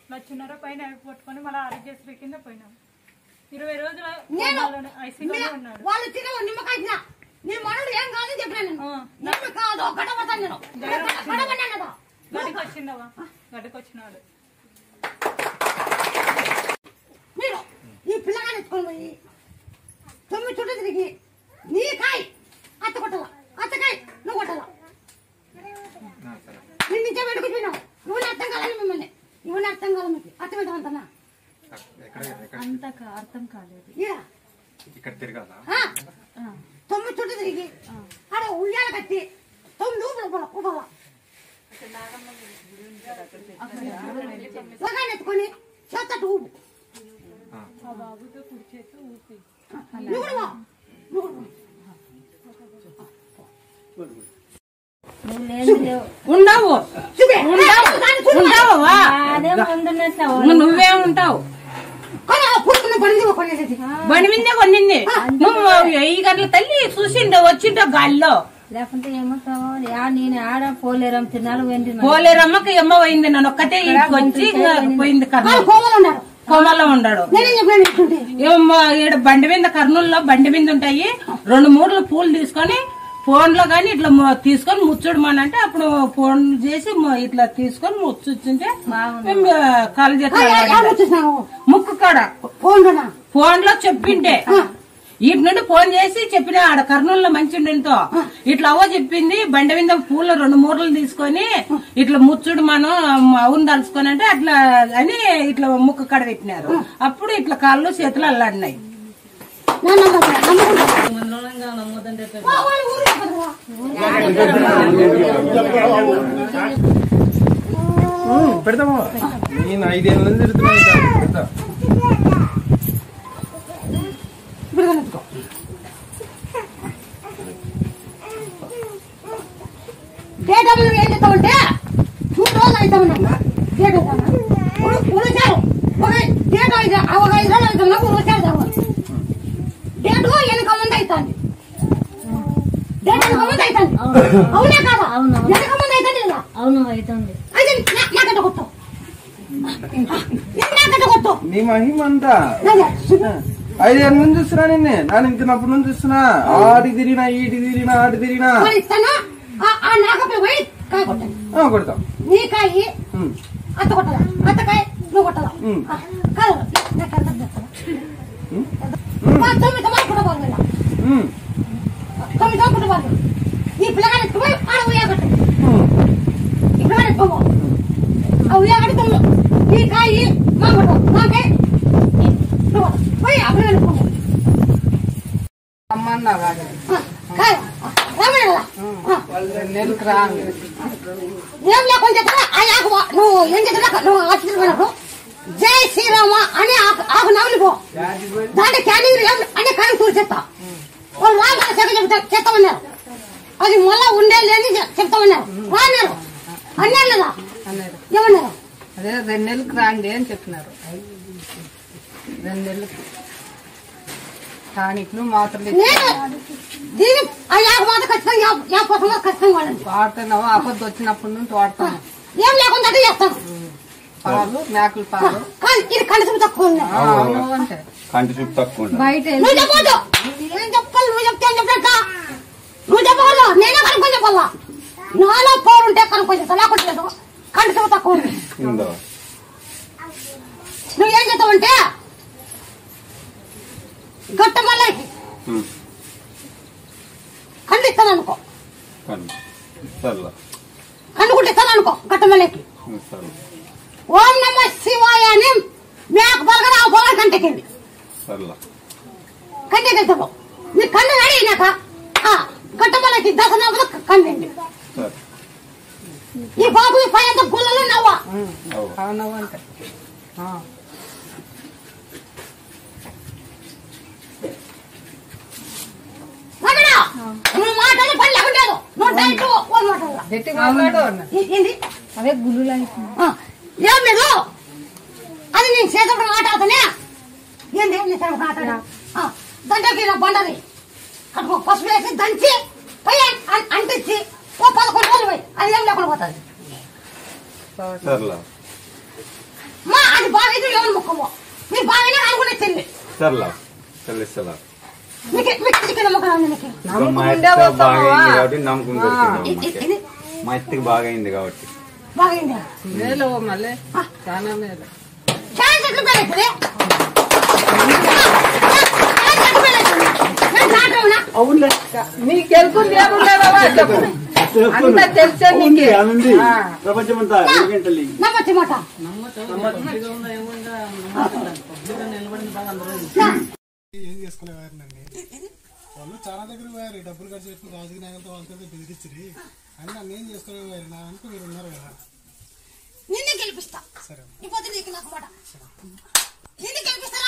లక్షన్నర పైన పట్టుకొని మళ్ళీ ఆరోగ్యశ్రీ కింద పోయినాం ఇరవై రోజుల నేను ఐసీయూలో ఉన్నాడు వాళ్ళు తినే నిమ్మకాయ తిన్నా నీ మనలు ఏం కాదని చెప్పినా నేను ఆ. నిమ్మ కాదు గడపడతాను నేను గడపడినా కదా గడికి వచ్చిందవా గడికి వచ్చినాడు మీరు ఈ పిల్లగాని ఎత్తుకొని పోయి తొమ్మిది చుట్టూ తిరిగి నీ కాయ అత్త కొట్టాల అత్తకాయ నువ్వు కొట్టాల నేను నిజం పెట్టుకుపోయినావు నువ్వు నా అర్థం కాలని మిమ్మల్ని నువ్వు నా అర్థం కాలం మీకు అర్థం అవుతామంతనా ఎక్కడ ఎక్కడ అంత అర్థం కాలేదు ఇలా ఇక్కడ తిరగాల తొమ్మిది చుట్టూ తిరిగి ఆడ ఉయ్యాల కట్టి తొమ్మిది ఊపులు ఊపాల ఊపాల పిల్లగాని ఎత్తుకొని చేతట్టు ఊపు ఆ బాబుతో కుడి చేతి ఊపి నువ్వు కూడా పో. నువ్వు కూడా పో. ఉండవు చూపే. ఉండవు దాన్ని చూడు. ఉండవా అదే ముందున్నట్టు నువ్వే ఉంటావు కానీ ఆ పురుగును పడింది ఒక పడేది బండి మీదే కొన్నింది నువ్వు ఈ గంటల తల్లి చూసిండే వచ్చిండే గాలిలో లేకుంటే ఏమంటావు యా నేను ఆడ పోలేరం తిన్నాను వెండి పోలేరమ్మకి ఎమ్మ పోయింది నన్ను ఒక్కతే ఇంటికి వచ్చి ఇంకా పోయింది వాళ్ళు కర్నూలు కోమలు ఉన్నారు కోమల్లో ఉన్నాడు నేనేం చెప్పాను ఇట్టుంటే ఏమో ఈడ బండి మీద కర్నూలులో బండి మీద ఉంటాయి రెండు మూడులు పూలు తీసుకొని ఫోన్ లో గాని ఇట్లా ము- తీసుకొని ముచ్చుడమనంటే అప్పుడు ఫోన్ చేసి ము- ఇట్లా తీసుకొని ముచ్చుంటే మేము కాలు చేతులు ఎవరు వచ్చేసినావు ముక్కు కాడ ఫోన్ లోనా ఫోన్ లో చెప్పింటే ఇటు నుండి ఫోన్ చేసి చెప్పిన ఆడ కర్నూలులో మంచి ఉండేతో ఇట్లా అవ్వ చెప్పింది బండి మీద పూలు రెండు మూరలు తీసుకొని ఇట్లా ముచ్చుడు మనం అవును తలుచుకొని అంటే అట్లా అని ఇట్లా ముక్కు కడ పెట్టినారు అప్పుడు ఇట్లా కాళ్ళు చేతులు అల్లాడినాయి నా నమ్మకం నమ్మకం వా, వాళ్ళు ఊరు చెప్పదురా. పెడతామా నేను ఐదేళ్ళ నుంచి తిరుగుతున్నా ఇట్లా. పెడతా ఇప్పుడు కానీ ఎత్తుకో. డేట్ ఆఫ్ బర్త్ ఏం చేస్తామంటే మూడు రోజులు అవుతామన్నా డేట్ ఉడిచారు ఒక డేట్ ఐదు ఒక ఐదు రోజులు అవుతున్నా ఉడిచారు కావాలి డేట్ వెనక ముందు అవుతుంది డేట్ వెనక ముందు అవుతుంది అవునా కాదా అవును. వెనక ముందు అవుతుంది కదా అవును అవుతుంది అయితే నా- నాకట్ట కొట్టు నాకట్ట కొట్టు నీ మహిమ అంతా అదే ఐదేళ్ళ నుంచి చూస్తున్నా నిన్నే నాన్న ఇంటినప్పటి నుంచి చూస్తున్నా ఆడికి తిరిగినా ఈటికి తిరిగినా ఆటి తిరిగినా మరి ఇస్తాను ఆ- ఆ నాకపై పోయి కాయ కొట్టాను ఆ, కొడతాం నీ కాయి ఉమ్. అత్త కొట్టదా అత్తకాయ నువ్వు కొట్టదా ఉమ్. ఆ, కాదు నాకు ఎంత చేస్తావా? మా తొమ్మిది తొమ్మిది కుటుంబాలు వెళ్ళా ఉమ్. తొమ్మిది తొమ్మిది కుటుంబాలు ఈ పిల్లగాని ఎత్తుకుపోయి ఆడ ఉయ్యాగట్టు ఉమ్. ఈ పిల్లగాని ఎత్తుకోమో ఆ ఉయ్యాగట్టు తొమ్మిది నీ కాయి మా కొట్టవు మా కాయ నువ్వు కొట్టవు. పోయి ఆ పిల్లగాని ఎత్తుకోమో అమ్మన్నా కాదు ఆ, కాయ రమణ నెలకు రా ఏం లేకుండా చెప్తా ఆ ఆకు వా- నువ్వు ఏం చెప్తా నువ్వు ఆశిస్తున్నప్పుడు జై శ్రీరామ అని ఆకు ఆకు నవ్వులిపో దాంట్లో క్యానింగ్ అనే కానీ చూసేస్తా వాళ్ళు రా మన చెక్క చెప్తా చెప్తామన్నారు అది మళ్ళా ఉండే లేని చె- చెప్తామన్నారు రాన్నారు అన్నారు లేదా అన్నారు ఏమన్నారు అదే రెండు నెలలకు రాండి అని చెప్పినారు రెండు నెలలకు టానిక్లు మాత్రలు ఇచ్చి నేను దీని ఆ ఆకు మాత్రం ఖచ్చితంగా యా- యా కోసం ఖచ్చితంగా వాడండి వాడుతున్నాము ఆపద వచ్చినప్పటి నుంచి వాడతాము ఏం లేకుండా అదే చేస్తాను పాలు మేకల పాలు కానీ ఇది కనీసం తక్కువ ఉంది ఆ, అవును అంటే కంటి చూపు తక్కువ ఉంటుంది బయట నువ్వు చెప్పొద్దు నేను చెప్పాలి నువ్వు చెప్తే అని చెప్పినట్ట నువ్వు చెప్పగలవు నేనే కనుక్కొని చెప్పాలా నాలో పవర్ ఉంటే కనుక్కొని చెప్తా లేకుంటే లేదు కంటి చూపు తక్కువ ఉంది ఉందో నువ్వు ఏం చేస్తావంటే గట్ట మళ్ళీ ఉమ్. కండు ఇస్తాను అనుకో కానీ సర్లా కండు కూడా ఇస్తాను అనుకో గట్ట మళ్ళీకి ఉమ్, సర్లా ఓం నమ శివాయ అని మేక బలగడ ఆ బలగడ కంటెక్కింది సర్లా కంటెకి వెళ్తావు నీ కన్ను అడిగినాక గట్ట మళ్ళీకి దశ కండి సరే ఈ బాబు పై అంత గుళ్ళలో నవ్వా అవు అవునవు అంటే ఆ. మగడా నువ్వు మాట్లాడే పని లేకుండేదు నువ్వు డైరెక్ట్ ఓ మాట్లాడాల గట్టిగా మాట్లాడు అన్న. ఏ- ఏంది అవే గుళ్ళు ఆ, ఏం లేదు అది నేను చేసేప్పుడు మాట్లాడుతానే ఏంది నీ చేసేప్పుడు మాట్లాడా ఆ, దండకి నా బండది కట్టుకో పసుపు వేసి దంచి పై అం- అంటించి ఓ పదకొండు రోజులు పోయి అది ఏం లేకుండా పోతుంది సర్లా మా నమ్మకము నీ బాగానే అనుకునే చెల్లి సర్లా చెల్లిస్తలా నీకు మీకు నీకు నమ్మకం ఉంది నీకు మా ఎత్త బాగా అయింది కాబట్టి నమ్మకం దొరికింది ఇది- అమ్మకి. ఇది మా ఎత్తుకి బాగా అయింది కాబట్టి బాగైందా మేలు మళ్ళీ చాలా మేలు చాలా చెట్లు పెరుగుతుంది నేను డాక్టర్ ఉన్నా అవునులే నీకు తెలుస్తుంది ఏముండదా చెప్పు అంతా తెలుసా నీకు ఆ. ప్రపంచమంతా ఎందుకంటే నమ్మొచ్చు మాట ఏం చేసుకోలేవారండి వాళ్ళు చాలా దగ్గర పోయారు డబ్బులు ఖర్చు పెట్టుకుని రాజకీయ నాయకులతో వాళ్ళతో బెదిరించిరి అని నన్ను ఏం చేసుకోలేవారు నా వెనుక మీరు ఉన్నారు కదా నిన్ను గెలిపిస్తా సరే ఈ పొద్దు నీకు నాకు మాట నిన్ను గెలిపిస్తారా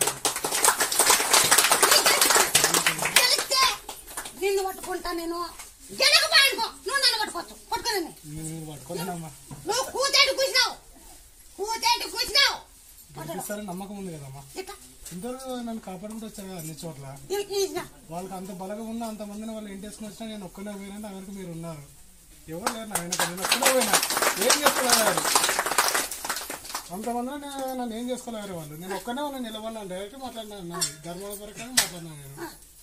గెలిస్తే నిన్ను పట్టుకుంటా నేను గెలకపోయానుకో నువ్వు నన్ను పట్టుకోవచ్చు పట్టుకుని నేను పట్టుకోలేనమ్మా నువ్వు కూతేటి కూసినావు కూతేటి కూసినావు గెలిపిస్తారని నమ్మకం ఉంది కదమ్మా ఇట్లా ఇంతవరకు నన్ను కాపాడుకుంటూ వచ్చారు కదా అన్ని చోట్ల ఈ- ఈ ఇచ్చిన. వాళ్ళకి అంత బలగా ఉన్న అంత మందిని వాళ్ళు ఏం చేసుకుని వచ్చినా నేను ఒక్కనే పోయినా నా వెనుక మీరు ఉన్నారు ఎవరు లేరు నా వెనక నేను ఒక్కనే పోయినా ఏం చేసుకోలేరు అంతమంది నన్ను ఏం చేసుకోలేరు వాళ్ళు నేను ఒక్కనే ఉన్నా నిలబడినాను డైరెక్ట్ మాట్లాడినాను ధర్మాల ప్రకారం మాట్లాడినాను నేను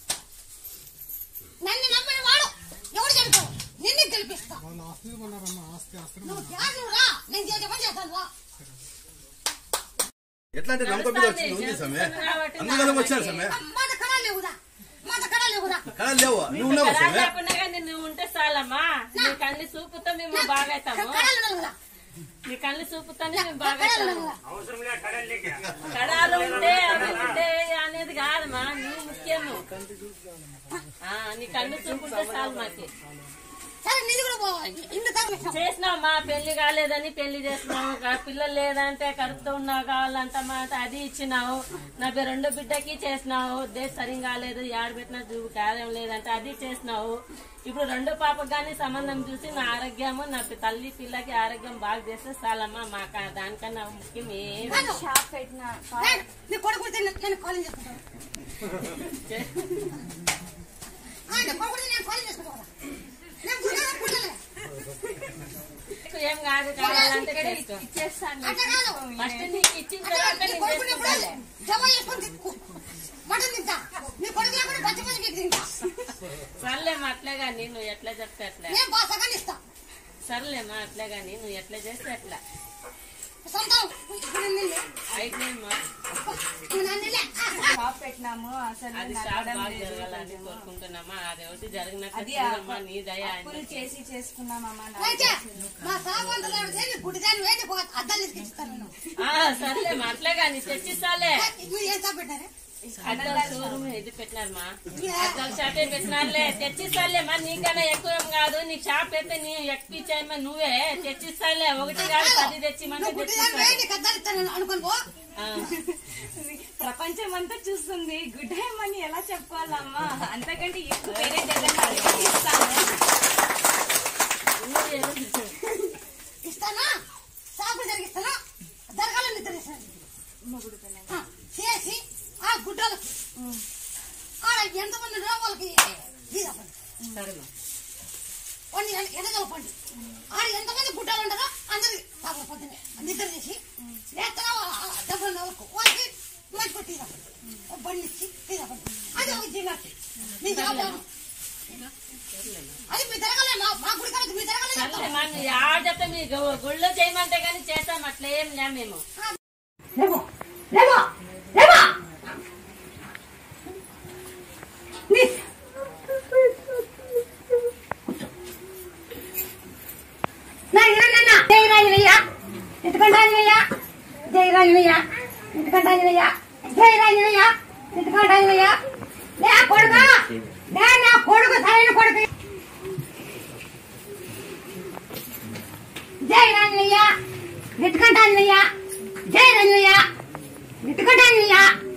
నన్ను నమ్మిన వాడు ఎవడు గెలుపు నిన్ను గెలిపిస్తా వాళ్ళు ఆస్తి కొన్నారమ్మా ఆస్తి ఆస్తి నువ్వు ధ్యానం రా నేను చేసే పని చేస్తాను రా ఎట్లాంటి నమ్మకం మీద వచ్చింది ఉంది సమయ అందుకని వచ్చారు సమయ మాట కళ లేవుదా మాట కళ లేవుదా కదా లేవు నువ్వు ఉన్నావు సమయ లేకుండా కానీ నువ్వు ఉంటే చాలమ్మా నీ కళ్ళు చూపుతో మేము బాగా అవుతాము కళలు లేవుదా నీ కళ్ళు చూపుతోనే మేము బాగా కళలు అవుతాము లేవుదా కడాలు ఉంటే అవి ఉంటే అనేది కాదమ్మా నువ్వు ముఖ్యము ఆ, నీ కళ్ళు చూపుంటే చాలు మాకి సరే నీది కూడా పో ఇందు తగ్గ చేసినావు మా పెళ్లి కాలేదని పెళ్లి చేసినావు కా- పిల్లలు లేదంటే కడుపుతో ఉన్నావు కావాలంట మా అది ఇచ్చినావు నా బి- రెండో బిడ్డకి చేసినావు దేశ సరిగా కాలేదు ఏడు పెట్టినా చూపు కార్యం లేదంటే అది చేసినావు ఇప్పుడు రెండో పాపకు కానీ సంబంధం చూసి నా ఆరోగ్యము నా పి- తల్లి పిల్లకి ఆరోగ్యం బాగా చేస్తే చాలమ్మా మాకు దానికన్నా ముఖ్యం ఏమి షాప్ పెట్టిన నేను- నీ కొడుకు పుడితే నేను- నేను కాలేజ్ చేసుకుంటాను ఆ, నీ కొడుకు పుడితే నేను కాలేజ్ చేసుకుంటాను నేను పుట్టాను పుట్టలే ఏం కాదు కావాలంటే చేసుకో. ఇచ్చేస్తాను అట్లా కాదు ఫస్ట్ నీకు ఇచ్చిన అట్లా తర్వాత నీ నేను కొడుకు ఉన్నప్పుడు చేసుకుంటాలే. జమ చేసుకొని తిక్కు మటన్ తింటా నీ కొడుకు లేకుండా పచ్చి పచ్చి మీకు తింటా సర్లేమ్మా అట్లే కానీ నువ్వు ఎట్లా చెప్తే అట్లా నేను బాగా సగాన్ని ఇస్తా సర్లేమ్మా అట్లే కానీ నువ్వు ఎట్లా చేస్తే అట్లా సొంతం ఇప్పుడు నిన్ను అయితేమ్మా నన్ను షాప్ పెట్టినాము అసలు అది నాకు షాప్ అవ్వడం బాగా లేదు. జరగాలని కోరుకుంటున్నామా అది ఒకటి జరిగినట్టు అది చూడమ్మా, నీ దయ అప్పులు ఆయనకి. చేసి చేసుకున్నామమ్మా నాకు అయితే మా సాబంధులు చేసి గుడిదాన్ని వేసి ఒక అద్దాలు తీసుకొచ్చిస్తాను నేను ఆ, సర్లేమ్మా అట్లే కానీ తెచ్చిస్తాలే మీరు ఏం పెట్టారు అద్దాల షోరూమ్ ఇది పెట్టినారమ్మా అద్దాల షాపే పెట్టినారులే తెచ్చిస్తాలే మరి నీకన్నా ఎక్కువ ఏం కాదు నీ షాప్ అయితే నీ ఎక్కిచ్చాయమ్మా నువ్వే తెచ్చిస్తాలే ఒకటి కాదు పది తెచ్చిమంటే నువ్వు గుడిదాన్ని వేసి తెచ్చిస్తాలే నీకు అద్దాలు ఇస్తాను అనుకోని పో ఆ, ప్రపంచం అంతా చూస్తుంది గుడ్ అని ఎలా చెప్పుకోవాలమ్మా అంతకంటే ఎక్కువ వేరే దగ్గర ఇస్తాను నువ్వు ఏదో- ఇస్తానా సాగు జరిగిస్తానా జరగాలని నిద్ర ఆ, చేసి ఆ గుడ్డలకి ఆడ ఎంతమంది ఉన్నారో వాళ్ళకి తీరపండి సరేమ్మా కొన్ని ఎదగలపండి ఆడ ఎంతమంది గుడ్డలు ఉంటారో అందరికి పాపల పొద్దునే నిద్ర చేసి లేకపోతే డబ్బులు ఉన్న వాళ్ళకు వాళ్ళకి మంచి కొట్టి తీరపండి ఒక బండి ఇచ్చి తీరపండి అది ఒక జిన్నట్టు నీ జాబ్ అది మీ జరగలే మా మా గుడి కనుక మీ జరగలేదు సర్లేమ్మా నువ్వు యాడ చెప్తే మీ గు- గుళ్ళో చేయమంటే కానీ చేస్తాం అట్లా ఏం లే మేము లేవో లేవో లేవో నీ జయరాజనయ్య ఎందుకంటాజనయ్య జయరాజనయ్య ఎందుకంటాజనయ్య జయరాజనయ్య ఎందుకంటాజనయ్య లే కొడుక లే నా కొడుకు సరైన కొడుకు జయరాజనయ్య ఎందుకంటాజనయ్య జయరాజనయ్య ఎందుకంటాజనయ్య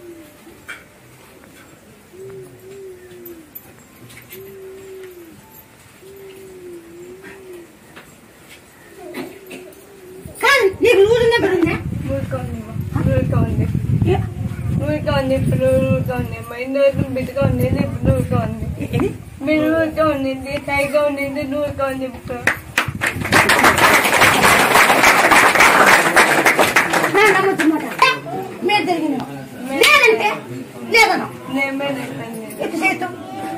కాదు నీకు లూజ్ ఉందా పెడుందా ఊరుకోండి ఊరుకోండి ఊరుకోండి ఇప్పుడు ఊరుకోండి మైండ్ బిడ్డగా ఉండేది ఇప్పుడు ఊరుకోండి మీరు ఊరికే ఉండింది టైగా ఉండింది ఊరుకోండి ఇప్పుడు నమ్మొచ్చు మాట నేమే లేదండి ఎత్తు చేతు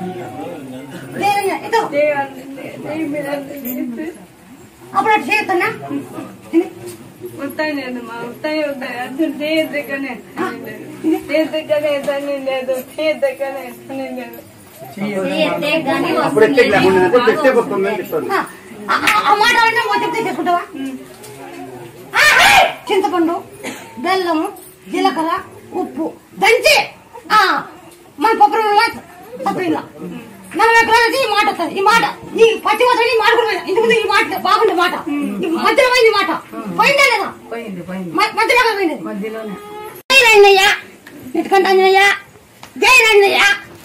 జయ ఎత్తు చేయాలి చేయాలి అప్పుడు అటు చేయొద్దన్నా వస్తాయి లేదు మా వస్తాయి వస్తాయి అసలు చేయద్దకనే చేయద్దకనే పని లేదు చేయద్దకనే పని లేదు అప్పుడు ఎత్తే లేకుండా తెచ్చే పోతుంది ఆ, ఆ, ఆ మాట అంటే ఓ చెప్తే చేసుకుంటావా ఆ, హే! చింతపండు బెల్లము జీలకర్ర ఉప్పు దంచి ఆ, మన పప్పు తప్పకుండా నలభై కిలోలకి ఈ మాట వస్తుంది ఈ మాట ఈ పచ్చి వస్తుంది ఈ మాట కూడా పోయింది. ఇంతకు ముందు ఈ మాట బాగుండే మాట ఈ మధ్యలో పోయింది ఈ మాట పోయిందా లేదా పోయింది పోయింది మ- మధ్యలో కదా పోయింది మధ్యలోనే జై రంగయ్య నెట్టుకుంటా అంజనయ్య జై రంగయ్య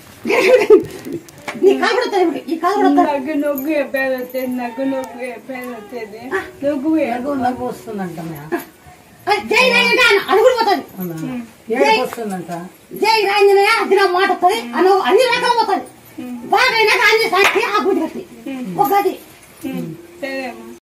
నీ కాలు కూడా వస్తుంది ఇప్పుడు. ఈ కాలు కూడా వస్తుంది నాకు నొగ్గు పేరు వచ్చేది నాకు నొగ్గు పేరు వచ్చేది నొగ్గు నవ్వు వస్తుందంట అది జై రంగయ్య అన్న అది కూడా పోతుంది ఏడుపు వస్తుందంట జై రాంజనేయ అది నా మాట వస్తుంది అను అన్ని రకాలు పోతుంది బాగా అయినాక అన్ని సాక్షి ఆ గుడి